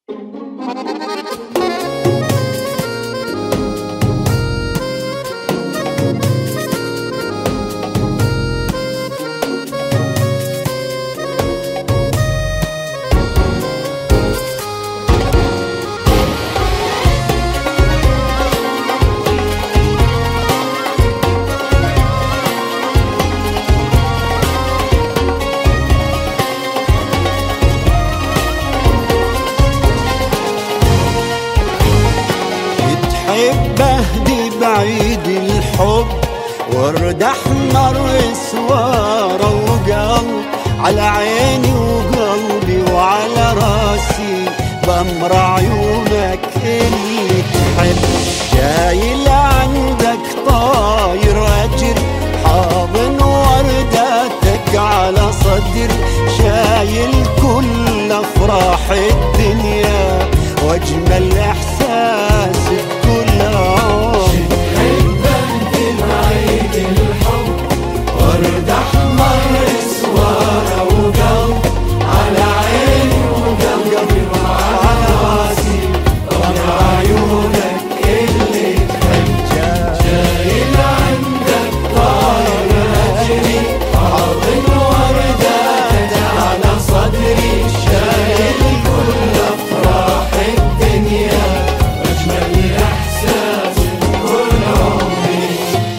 بتحبه دي بعيد الحب ورد احمر اسواره وقلب على عيني وقلبي وعلى راسي بأمر عيونك اللي تحب شايل عندك طاير اجر حاضن ورداتك على صدر شايل كل افراح الدنيا واجمل احساس بكل عمر ورد احمر اسواره وقلب على عيني وقلبي وعلى راسي وعلى عيونك اللي تحب شايل عندك طاير اجري حاضن ورداتك على صدري شايل كل افراح الدنيا واجمل احساس بكل عمري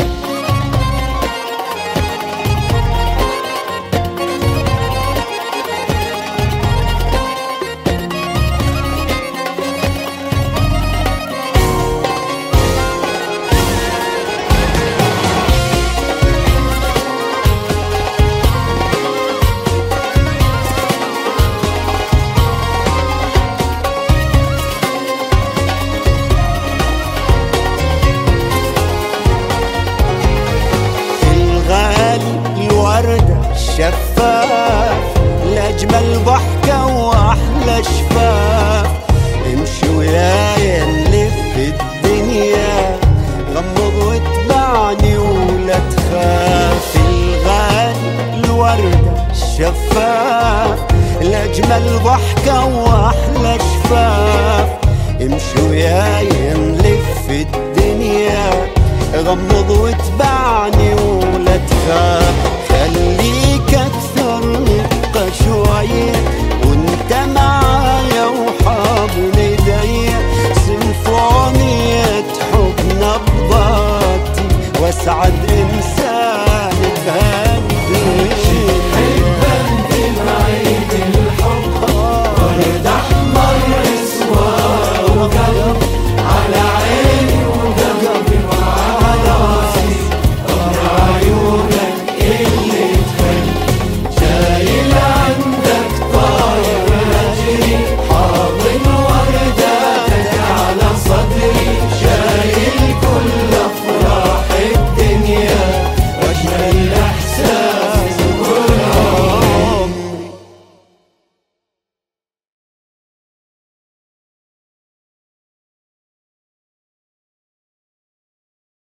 الغالي الوردة الشفاف لأجمل ضحكة وأحلى شفاف امشي ويايا نلف الدنيا غمض واتبعني ولا تخاف الغالي الوردة الشفاف لأجمل ضحكة وأحلى شفاف امشي ويايا نلف الدنيا غمض واتبعني ولا تخاف خليك اكثر رقة شوية وانت معاي